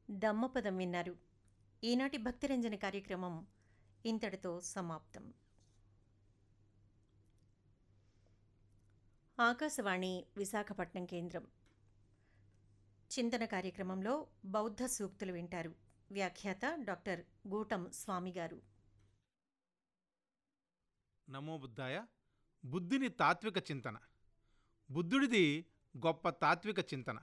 దమ్మపదం విన్నారు ఈనాటి భక్తిరంజన కార్యక్రమం ఇంతటితో సమాప్తం ఆకాశవాణి విశాఖపట్నం కేంద్రం చింతన కార్యక్రమంలో బౌద్ధ సూక్తులు వింటారు వ్యాఖ్యాత డాక్టర్ గూటం స్వామి గారు నమో బుద్ధాయ బుద్ధిని తాత్విక చింతన బుద్ధుడిది గొప్ప తాత్విక చింతన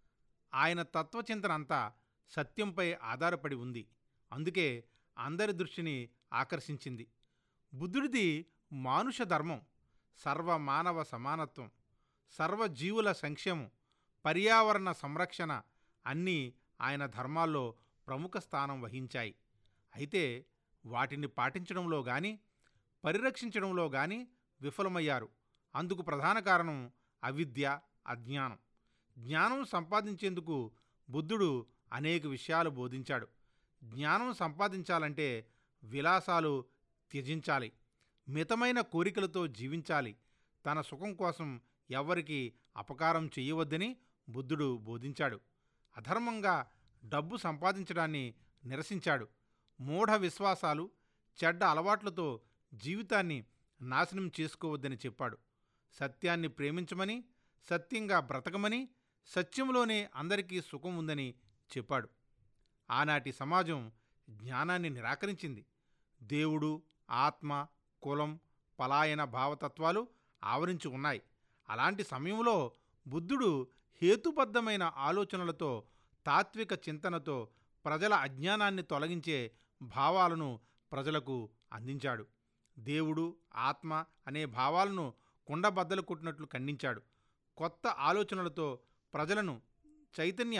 ఆయన తత్వచింతన అంతా సత్యంపై ఆధారపడి ఉంది అందుకే అందరి దృష్టిని ఆకర్షించింది బుద్ధుడిది మానుష ధర్మం సర్వ మానవ సమానత్వం సర్వజీవుల సంక్షేమం పర్యావరణ సంరక్షణ అన్నీ ఆయన ధర్మాల్లో ప్రముఖ స్థానం వహించాయి అయితే వాటిని పాటించడంలో కానీ పరిరక్షించడంలో కానీ విఫలమయ్యారు అందుకు ప్రధాన కారణం అవిద్య అజ్ఞానం జ్ఞానం సంపాదించేందుకు బుద్ధుడు అనేక విషయాలు బోధించాడు జ్ఞానం సంపాదించాలంటే విలాసాలు త్యజించాలి మితమైన కోరికలతో జీవించాలి తన సుఖం కోసం ఎవ్వరికి అపకారం చేయవద్దని బుద్ధుడు బోధించాడు అధర్మంగా డబ్బు సంపాదించడాన్ని నిరసించాడు మూఢ విశ్వాసాలు చెడ్డ అలవాట్లతో జీవితాన్ని నాశనం చేసుకోవద్దని చెప్పాడు సత్యాన్ని ప్రేమించమని సత్యంగా బ్రతకమని సత్యంలోనే అందరికీ సుఖం ఉందని చెప్పాడు ఆనాటి సమాజం జ్ఞానాన్ని నిరాకరించింది దేవుడు ఆత్మ కులం పలాయన భావతత్వాలు ఆవరించి ఉన్నాయి అలాంటి సమయంలో బుద్ధుడు హేతుబద్ధమైన ఆలోచనలతో తాత్విక చింతనతో ప్రజల అజ్ఞానాన్ని తొలగించే భావాలను ప్రజలకు అందించాడు దేవుడు ఆత్మ అనే భావాలను కుండబద్దలు కొట్టినట్లు ఖండించాడు కొత్త ఆలోచనలతో ప్రజలను చైతన్య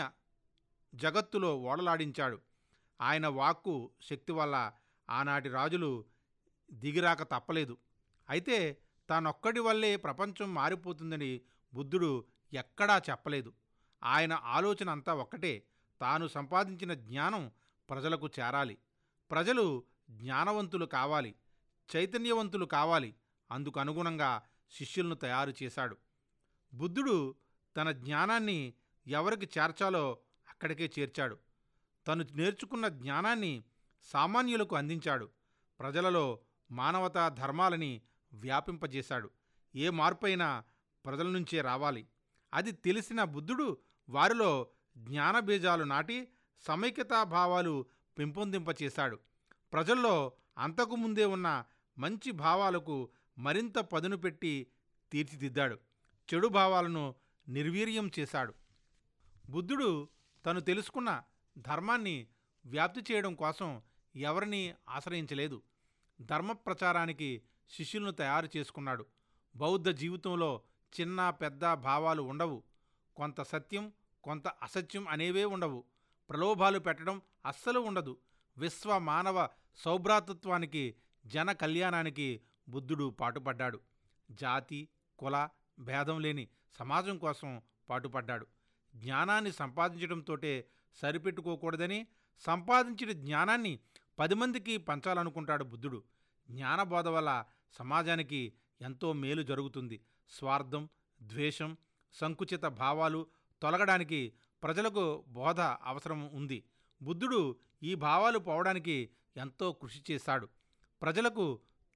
జగత్తులో ఓడలాడించాడు ఆయన వాక్కు శక్తి వల్ల ఆనాటి రాజులు దిగిరాక తప్పలేదు అయితే తానొక్కడి వల్లే ప్రపంచం మారిపోతుందని బుద్ధుడు ఎక్కడా చెప్పలేదు ఆయన ఆలోచన అంతా ఒక్కటే తాను సంపాదించిన జ్ఞానం ప్రజలకు చేరాలి ప్రజలు జ్ఞానవంతులు కావాలి చైతన్యవంతులు కావాలి అందుకు అనుగుణంగా శిష్యులను తయారు చేశాడు బుద్ధుడు తన జ్ఞానాన్ని ఎవరికి చేర్చాలో అక్కడికే చేర్చాడు తను నేర్చుకున్న జ్ఞానాన్ని సామాన్యులకు అందించాడు ప్రజలలో మానవతా ధర్మాలని వ్యాపింపజేశాడు ఏ మార్పైనా ప్రజల నుంచే రావాలి అది తెలిసిన బుద్ధుడు వారిలో జ్ఞానబీజాలు నాటి సమైక్యతా భావాలు పెంపొందింపచేశాడు ప్రజల్లో అంతకుముందే ఉన్న మంచి భావాలకు మరింత పదును పెట్టి తీర్చిదిద్దాడు చెడు భావాలను నిర్వీర్యం చేశాడు బుద్ధుడు తను తెలుసుకున్న ధర్మాన్ని వ్యాప్తి చేయడం కోసం ఎవరిని ఆశ్రయించలేదు ధర్మ ప్రచారానికి శిష్యులను తయారు చేసుకున్నాడు బౌద్ధ జీవితంలో చిన్న పెద్ద భావాలు ఉండవు కొంత సత్యం కొంత అసత్యం అనేవే ఉండవు ప్రలోభాలు పెట్టడం అస్సలు ఉండదు విశ్వ మానవ సౌభ్రాతృత్వానికి జన కళ్యాణానికి బుద్ధుడు పాటుపడ్డాడు జాతి కుల భేదం లేని సమాజం కోసం పాటుపడ్డాడు జ్ఞానాన్ని సంపాదించడంతోటే సరిపెట్టుకోకూడదని సంపాదించిన జ్ఞానాన్ని పది మందికి పంచాలనుకుంటాడు బుద్ధుడు జ్ఞానబోధ వల్ల సమాజానికి ఎంతో మేలు జరుగుతుంది స్వార్థం ద్వేషం సంకుచిత భావాలు తొలగడానికి ప్రజలకు బోధ అవసరం ఉంది బుద్ధుడు ఈ భావాలు పోవడానికి ఎంతో కృషి చేశాడు ప్రజలకు